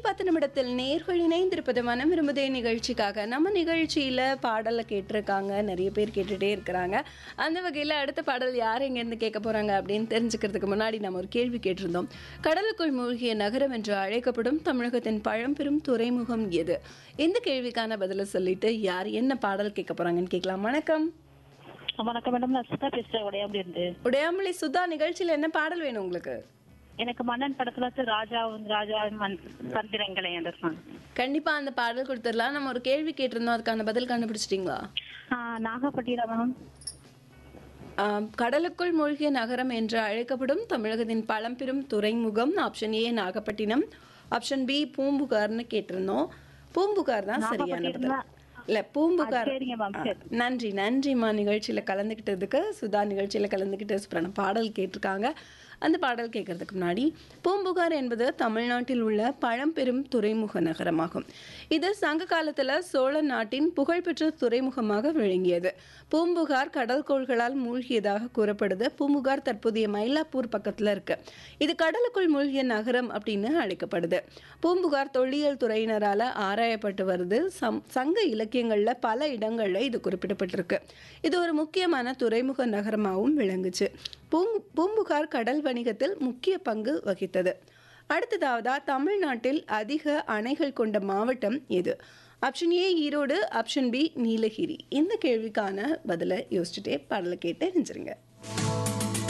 பத்து நிமிடத்தில் நேர்கள் இணைந்திருப்பது மனம் விரும்புதே நிகழ்ச்சிக்காக நம்ம நிகழ்ச்சியில் பாடலை கேட்டிருக்காங்க நிறைய பேர் கேட்டுகிட்டே இருக்கிறாங்க அந்த வகையில் அடுத்த பாடல் யார் எங்கேருந்து கேட்க போகிறாங்க அப்படின்னு தெரிஞ்சுக்கிறதுக்கு முன்னாடி நம்ம ஒரு கேள்வி கேட்டிருந்தோம் கடலுக்குள் மூழ்கிய நகரம் என்று அழைக்கப்படும் தமிழகத்தின் பழம்பெரும் துறைமுகம் எது இந்த கேள்விக்கான பதிலை சொல்லிட்டு யார் என்ன பாடல் கேட்க போகிறாங்கன்னு கேட்கலாம் வணக்கம் வணக்கம் மேடம் நான் சுதா பேசுறேன் உடையாமடி இருந்து உடையாமலி சுதா நிகழ்ச்சியில் என்ன பாடல் வேணும் உங்களுக்கு எனக்கு மன்னன் படத்துல வந்து ராஜா வந்து ராஜா தந்திரங்களை என்ற song. கண்டிப்பா அந்த பாடல் கொடுத்துடலாம் நம்ம ஒரு கேள்வி கேட்டிருந்தோம் அதுக்கான பதில் கண்டுபிடிச்சிட்டீங்களா ஆ, நாகப்பட்டினம் மேம் ஆம், கடலுக்குள் மூழ்கிய நகரம் என்று அழைக்கப்படும் தமிழகத்தின் பழம்பெரும் துறைமுகம் option A Nagapattinam option B பூம்புகார்னு கேட்டிருந்தோம் பூம்புகார் தான் சரியான பதில் நாகப்பட்டினம் இல்ல பூம்புகார் சரிங்க மேம் ஆ, சரி நன்றி நன்றிம்மா நிகழ்ச்சியில கலந்துக்கிட்டதுக்கு சுதா நிகழ்ச்சியில கலந்துக்கிட்டு சூப்பரான பாடல் கேட்டிருக்காங்க அந்த பாடல் கேட்கறதுக்கு முன்னாடி பூம்புகார் என்பது தமிழ்நாட்டில் உள்ள பழம்பெரும் துறைமுக நகரமாகும் இது சங்க காலத்துல சோழ நாட்டின் புகழ்பெற்ற துறைமுகமாக விளங்கியது பூம்புகார் கடற்கோள்களால் மூழ்கியதாக கூறப்படுது பூம்புகார் தற்போதைய மயிலாப்பூர் பக்கத்துல இருக்கு இது கடலுக்குள் மூழ்கிய நகரம் அப்படின்னு அழைக்கப்படுது பூம்புகார் தொல்லியல் துறையினரால ஆராயப்பட்டு வருது சம் சங்க இலக்கியங்கள்ல பல இடங்கள்ல இது குறிப்பிடப்பட்டிருக்கு இது ஒரு முக்கியமான துறைமுக நகரமாகவும் விளங்குச்சு பூங் பூம்புகார் கடல் வணிகத்தில் முக்கிய பங்கு வகித்தது அடுத்ததாவதா தமிழ்நாட்டில் அதிக அணைகள் கொண்ட மாவட்டம் எது option A Erode option B Nilgiri இந்த கேள்விக்கான பதிலை யோசிச்சுட்டே பாடலை கேட்டு நெஞ்சிருங்க